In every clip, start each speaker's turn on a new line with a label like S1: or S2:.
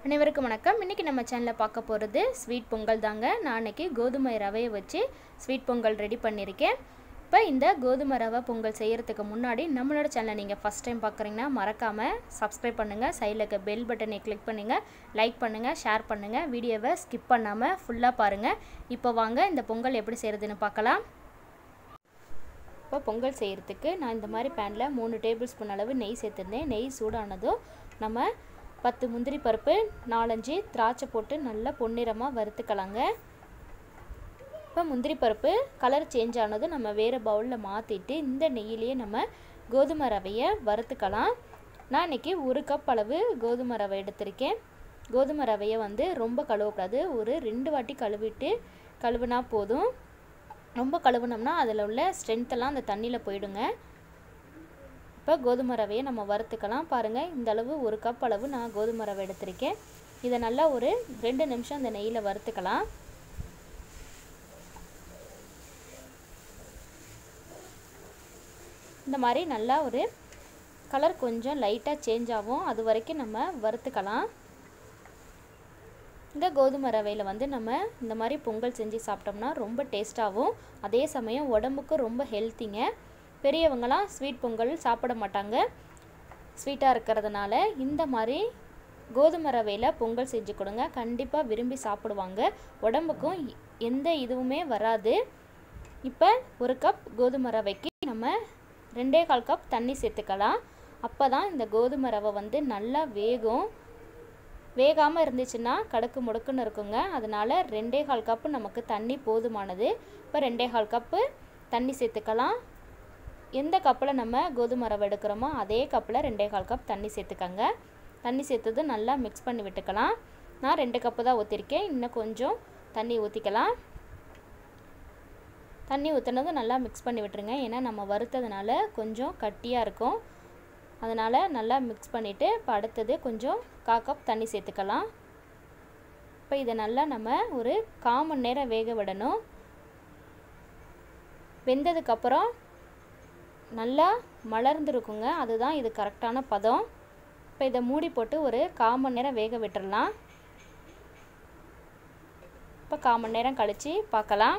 S1: அனைவருக்கும் வணக்கம் இன்றைக்கி நம்ம சேனலில் பார்க்க போகிறது ஸ்வீட் பொங்கல் தாங்க நான் அன்றைக்கி கோதுமை ரவையை வச்சு ஸ்வீட் பொங்கல் ரெடி பண்ணியிருக்கேன் இப்போ இந்த கோதுமை ரவை பொங்கல் செய்கிறதுக்கு முன்னாடி நம்மளோட சேனலை நீங்கள் ஃபஸ்ட் டைம் பார்க்குறீங்கன்னா மறக்காமல் சப்ஸ்கிரைப் பண்ணுங்கள் சைடில் இருக்க பெல் பட்டனை கிளிக் பண்ணுங்கள் லைக் பண்ணுங்கள் ஷேர் பண்ணுங்கள் வீடியோவை ஸ்கிப் பண்ணாமல் ஃபுல்லாக பாருங்கள் இப்போ வாங்க இந்த பொங்கல் எப்படி செய்கிறதுன்னு பார்க்கலாம் இப்போ பொங்கல் செய்கிறதுக்கு நான் இந்த மாதிரி பேனில் மூணு டேபிள் ஸ்பூன் அளவு நெய் சேர்த்துருந்தேன் நெய் சூடானதும் நம்ம பத்து முந்திரி பருப்பு நாலஞ்சு திராட்சை போட்டு நல்லா பொன்னிறமாக வறுத்துக்கலாங்க இப்போ முந்திரி பருப்பு கலர் சேஞ்ச் ஆனதும் நம்ம வேறு பவுலில் மாற்றிட்டு இந்த நெய்யிலேயே நம்ம கோதுமை ரவையை வறுத்துக்கலாம் நான் இன்றைக்கி ஒரு கப் அளவு கோதுமை ரவை எடுத்திருக்கேன் கோதுமை ரவையை வந்து ரொம்ப கழுவக்கூடாது ஒரு ரெண்டு வாட்டி கழுவிட்டு கழுவுனா போதும் ரொம்ப கழுவுனோம்னா அதில் உள்ள ஸ்ட்ரென்த்தெல்லாம் அந்த தண்ணியில் போயிடுங்க இப்போ கோதுமை ரவையை நம்ம வறுத்துக்கலாம் பாருங்கள் இந்த அளவு ஒரு கப் அளவு நான் கோதுமை ரவை எடுத்திருக்கேன் இதை நல்லா ஒரு ரெண்டு நிமிஷம் அந்த நெய்யில் வறுத்துக்கலாம் இந்த மாதிரி நல்லா ஒரு கலர் கொஞ்சம் லைட்டாக சேஞ்ச் ஆகும் அது வரைக்கும் நம்ம வறுத்துக்கலாம் இந்த கோதுமை ரவையில் வந்து நம்ம இந்த மாதிரி பொங்கல் செஞ்சு சாப்பிட்டோம்னா ரொம்ப டேஸ்ட்டாகவும் அதே சமயம் உடம்புக்கும் ரொம்ப ஹெல்த்திங்க பெரியவங்களாம் ஸ்வீட் பொங்கல் சாப்பிட மாட்டாங்க ஸ்வீட்டாக இருக்கிறதுனால இந்த மாதிரி கோதுமை ரவையில் பொங்கல் செஞ்சு கொடுங்க கண்டிப்பாக விரும்பி சாப்பிடுவாங்க உடம்புக்கும் எந்த இதுவுமே வராது இப்போ ஒரு கப் கோதுமை ரவைக்கு நம்ம ரெண்டே கால் கப் தண்ணி சேர்த்துக்கலாம் அப்போ தான் இந்த கோதுமை ரவை வந்து நல்லா வேகும் வேகாமல் இருந்துச்சுன்னா கடுக்கு முடுக்குன்னு இருக்குங்க அதனால் ரெண்டே கால் கப்பு நமக்கு தண்ணி போதுமானது இப்போ ரெண்டே கால் கப்பு தண்ணி சேர்த்துக்கலாம் எந்த கப்பில் நம்ம கோதுமை ரவை எடுக்கிறோமோ அதே கப்பில் ரெண்டே கால் கப் தண்ணி சேர்த்துக்கங்க தண்ணி சேர்த்தது நல்லா மிக்ஸ் பண்ணி விட்டுக்கலாம் நான் ரெண்டு கப்பு தான் ஊற்றிருக்கேன் இன்னும் கொஞ்சம் தண்ணி ஊற்றிக்கலாம் தண்ணி ஊற்றினதும் நல்லா மிக்ஸ் பண்ணி விட்டுருங்க ஏன்னா நம்ம வறுத்ததுனால கொஞ்சம் கட்டியாக இருக்கும் அதனால் நல்லா மிக்ஸ் பண்ணிவிட்டு இப்போ அடுத்தது கொஞ்சம் கா கப் தண்ணி சேர்த்துக்கலாம் இப்போ இதை நல்லா நம்ம ஒரு காமன் நேரம் வேக விடணும் வெந்ததுக்கப்புறம் நல்லா மலர்ந்துருக்குங்க அதுதான் இது கரெக்டான பதம் இப்போ இதை மூடி போட்டு ஒரு காமன் நேரம் வேக விட்டுடலாம் இப்போ காமன் நேரம் கழித்து பார்க்கலாம்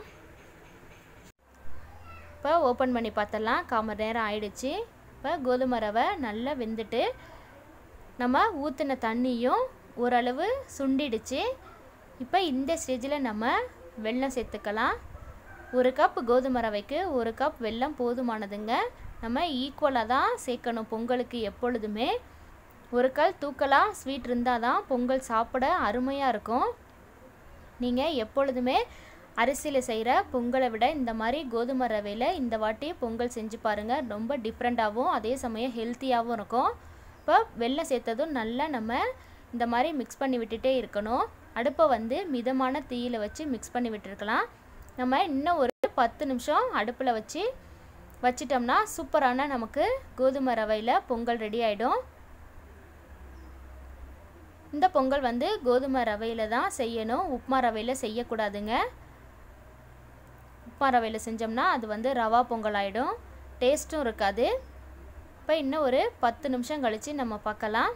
S1: இப்போ ஓப்பன் பண்ணி பார்த்தலாம் காமன் நேரம் ஆயிடுச்சு இப்போ கோதுமை ரவை நல்லா வெந்துட்டு நம்ம ஊற்றின தண்ணியும் ஓரளவு சுண்டிடுச்சு இப்போ இந்த ஸ்டேஜில் நம்ம வெல்லம் சேர்த்துக்கலாம் ஒரு கப் கோதுமை ரவைக்கு ஒரு கப் வெல்லம் போதுமானதுங்க நம்ம ஈக்குவலாக தான் சேர்க்கணும் பொங்கலுக்கு எப்பொழுதுமே ஒரு கல் தூக்கலாக ஸ்வீட் இருந்தால் தான் பொங்கல் சாப்பிட அருமையாக இருக்கும் நீங்கள் எப்பொழுதுமே அரிசியில் செய்கிற பொங்கலை விட இந்த மாதிரி கோதுமை ரவையில் இந்த வாட்டி பொங்கல் செஞ்சு பாருங்கள் ரொம்ப டிஃப்ரெண்ட்டாகவும் அதே சமயம் ஹெல்த்தியாகவும் இருக்கும் இப்போ வெள்ளம் சேர்த்ததும் நல்லா நம்ம இந்த மாதிரி மிக்ஸ் பண்ணி விட்டுட்டே இருக்கணும் அடுப்பை வந்து மிதமான தீயில் வச்சு மிக்ஸ் பண்ணி விட்டுருக்கலாம் நம்ம இன்னும் ஒரு பத்து நிமிஷம் அடுப்பில் வச்சு வச்சிட்டோம்னா சூப்பரான நமக்கு கோதுமை ரவையில் பொங்கல் ரெடி ஆகிடும் இந்த பொங்கல் வந்து கோதுமை ரவையில் தான் செய்யணும் உப்மா ரவையில் செய்யக்கூடாதுங்க உப்மா ரவையில் செஞ்சோம்னா அது வந்து ரவா பொங்கல் ஆகிடும் டேஸ்ட்டும் இருக்காது இப்போ இன்னும் ஒரு பத்து நிமிஷம் கழித்து நம்ம பார்க்கலாம்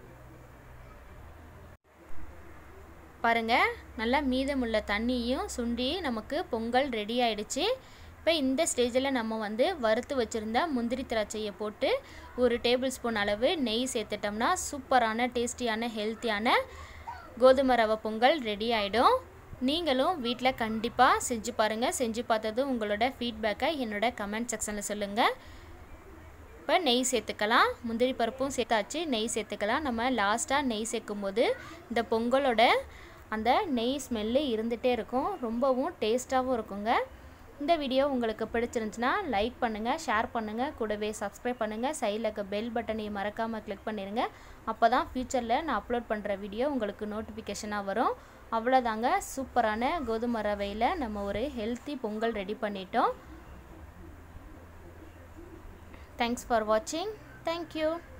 S1: பாருங்கள் நல்லா மீதமுள்ள தண்ணியும் சுண்டி நமக்கு பொங்கல் ரெடி ஆயிடுச்சு இப்போ இந்த ஸ்டேஜில் நம்ம வந்து வறுத்து வச்சுருந்த முந்திரி திராட்சையை போட்டு ஒரு டேபிள் ஸ்பூன் அளவு நெய் சேர்த்துட்டோம்னா சூப்பரான டேஸ்டியான ஹெல்த்தியான கோதுமை ரவை பொங்கல் ரெடி ஆகிடும் நீங்களும் வீட்டில் கண்டிப்பாக செஞ்சு பாருங்கள் செஞ்சு பார்த்தது உங்களோட ஃபீட்பேக்கை என்னோட கமெண்ட் செக்ஷனில் சொல்லுங்கள் இப்போ நெய் சேர்த்துக்கலாம் முந்திரி பருப்பும் சேர்த்தாச்சு நெய் சேர்த்துக்கலாம் நம்ம லாஸ்ட்டாக நெய் சேர்க்கும் போது இந்த பொங்கலோட அந்த நெய் ஸ்மெல்லு இருந்துகிட்டே இருக்கும் ரொம்பவும் டேஸ்ட்டாகவும் இருக்குங்க இந்த வீடியோ உங்களுக்கு பிடிச்சிருந்துச்சுன்னா லைக் பண்ணுங்கள் ஷேர் பண்ணுங்கள் கூடவே சப்ஸ்கிரைப் பண்ணுங்கள் சைடில் இருக்க பெல் பட்டனையும் மறக்காமல் கிளிக் பண்ணிடுங்க அப்போ தான் ஃப்யூச்சரில் நான் அப்லோட் பண்ணுற வீடியோ உங்களுக்கு நோட்டிஃபிகேஷனாக வரும் அவ்வளோதாங்க சூப்பரான கோதுமை ரவையில் நம்ம ஒரு ஹெல்த்தி பொங்கல் ரெடி பண்ணிட்டோம் தேங்க்ஸ் ஃபார் வாட்சிங் தேங்க்யூ